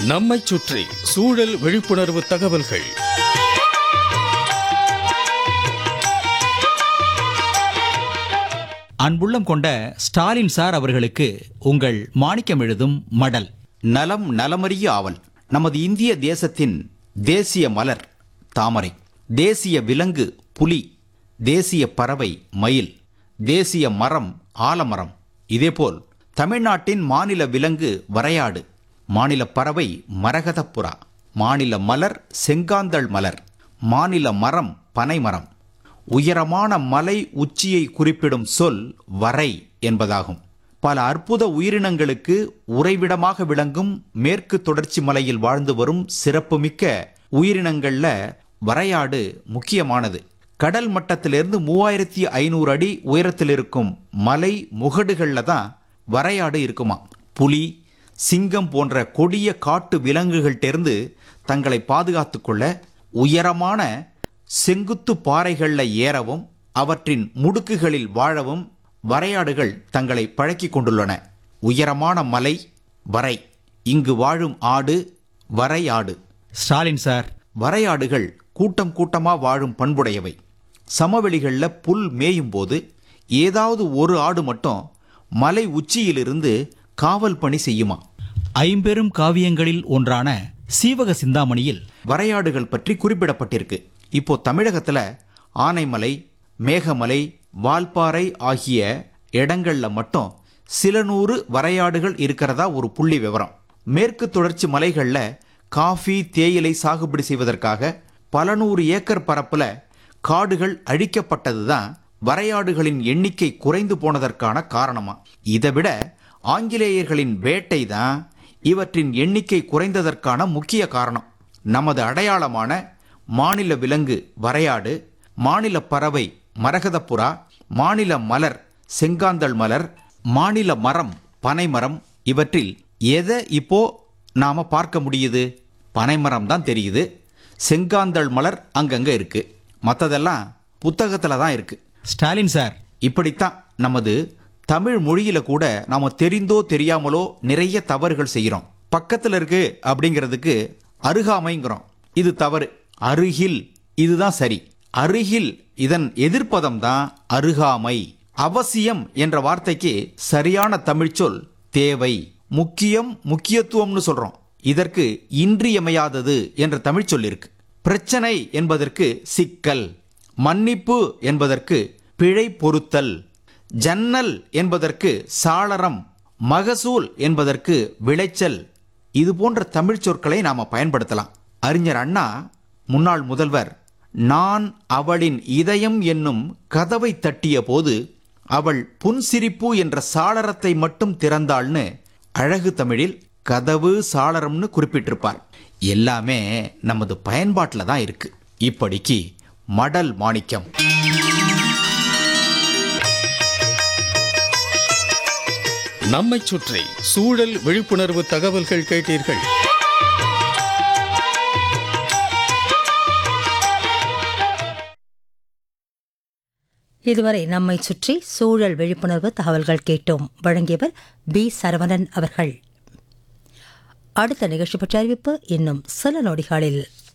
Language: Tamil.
நம்மைச் சுற்றி சூழல் விழிப்புணர்வு தகவல்கள் அன்புள்ளம் கொண்ட ஸ்டாலின் சார் அவர்களுக்கு உங்கள் மாணிக்கம் எழுதும் மடல் நலம் நலமறிய ஆவல் நமது இந்திய தேசத்தின் தேசிய மலர் தாமரை தேசிய விலங்கு புலி தேசிய பறவை மயில் தேசிய மரம் ஆலமரம் இதேபோல் தமிழ்நாட்டின் மாநில விலங்கு வரையாடு மாநில பறவை மரகதப்புறா மாநில மலர் செங்காந்தள் மலர் மாநில மரம் பனைமரம் உயரமான மலை உச்சியை குறிப்பிடும் சொல் வரை என்பதாகும் பல அற்புத உயிரினங்களுக்கு உறைவிடமாக விளங்கும் மேற்கு தொடர்ச்சி மலையில் வாழ்ந்து வரும் சிறப்புமிக்க உயிரினங்கள்ல வரையாடு முக்கியமானது கடல் மட்டத்திலிருந்து மூவாயிரத்தி ஐநூறு அடி உயரத்தில் இருக்கும் மலை முகடுகள்ல தான் வரையாடு இருக்குமா புலி சிங்கம் போன்ற கொடிய காட்டு விலங்குகள்கிட்டேருந்து தங்களை பாதுகாத்துக் கொள்ள உயரமான செங்குத்து பாறைகள்ல ஏறவும் அவற்றின் முடுக்குகளில் வாழவும் வரையாடுகள் தங்களை பழக்கிக் கொண்டுள்ளன உயரமான மலை வரை இங்கு வாழும் ஆடு வரையாடு ஸ்டாலின் சார் வரையாடுகள் கூட்டம் கூட்டமா வாழும் பண்புடையவை சமவெளிகளில் புல் மேயும் போது ஏதாவது ஒரு ஆடு மட்டும் மலை உச்சியிலிருந்து காவல் பணி செய்யுமா ஐம்பெரும் காவியங்களில் ஒன்றான சீவக சிந்தாமணியில் வரையாடுகள் பற்றி குறிப்பிடப்பட்டிருக்கு இப்போ தமிழகத்துல ஆனைமலை மேகமலை வால்பாறை ஆகிய இடங்கள்ல மட்டும் சில நூறு வரையாடுகள் இருக்கிறதா ஒரு புள்ளி விவரம் மேற்கு தொடர்ச்சி மலைகள்ல காஃபி தேயிலை சாகுபடி செய்வதற்காக பல நூறு ஏக்கர் பரப்புல காடுகள் அழிக்கப்பட்டதுதான் வரையாடுகளின் எண்ணிக்கை குறைந்து போனதற்கான காரணமா இதை விட ஆங்கிலேயர்களின் வேட்டை தான் இவற்றின் எண்ணிக்கை குறைந்ததற்கான முக்கிய காரணம் நமது அடையாளமான மாநில விலங்கு வரையாடு மாநில பறவை மரகதப்புறா மாநில மலர் செங்காந்தள் மலர் மாநில மரம் பனைமரம் இவற்றில் எதை இப்போ நாம பார்க்க முடியுது பனைமரம் தான் தெரியுது செங்காந்தள் மலர் அங்கங்க இருக்கு மற்றதெல்லாம் புத்தகத்துல தான் இருக்கு ஸ்டாலின் சார் இப்படித்தான் நமது தமிழ் மொழியில கூட நாம தெரிந்தோ தெரியாமலோ நிறைய தவறுகள் செய்கிறோம் பக்கத்துல இருக்கு அப்படிங்கிறதுக்கு அருகாமைங்கிறோம் இது தவறு அருகில் இதுதான் சரி அருகில் இதன் எதிர்ப்பதம் தான் அருகாமை அவசியம் என்ற வார்த்தைக்கு சரியான தமிழ்ச்சொல் தேவை முக்கியம் முக்கியத்துவம்னு சொல்றோம் இதற்கு இன்றியமையாதது என்ற தமிழ்ச்சொல் இருக்கு பிரச்சனை என்பதற்கு சிக்கல் மன்னிப்பு என்பதற்கு பிழை பொறுத்தல் ஜன்னல் என்பதற்கு சாளரம் மகசூல் என்பதற்கு விளைச்சல் இது போன்ற தமிழ் சொற்களை நாம பயன்படுத்தலாம் அறிஞர் அண்ணா முன்னாள் முதல்வர் நான் அவளின் இதயம் என்னும் கதவை தட்டிய போது அவள் புன்சிரிப்பு என்ற சாளரத்தை மட்டும் திறந்தாள்னு அழகு தமிழில் கதவு சாளரம்னு குறிப்பிட்டிருப்பார் எல்லாமே நமது பயன்பாட்டில் தான் இருக்கு இப்படிக்கு மடல் மாணிக்கம் நம்மைச் சுற்றி சூழல் விழிப்புணர்வு தகவல்கள் கேட்டீர்கள் இதுவரை நம்மை சுற்றி சூழல் விழிப்புணர்வு தகவல்கள் கேட்டோம் வழங்கியவர் பி சரவணன் அவர்கள் அடுத்த நிகழ்ச்சி பற்றிய அறிவிப்பு இன்னும் சில நொடிகளில்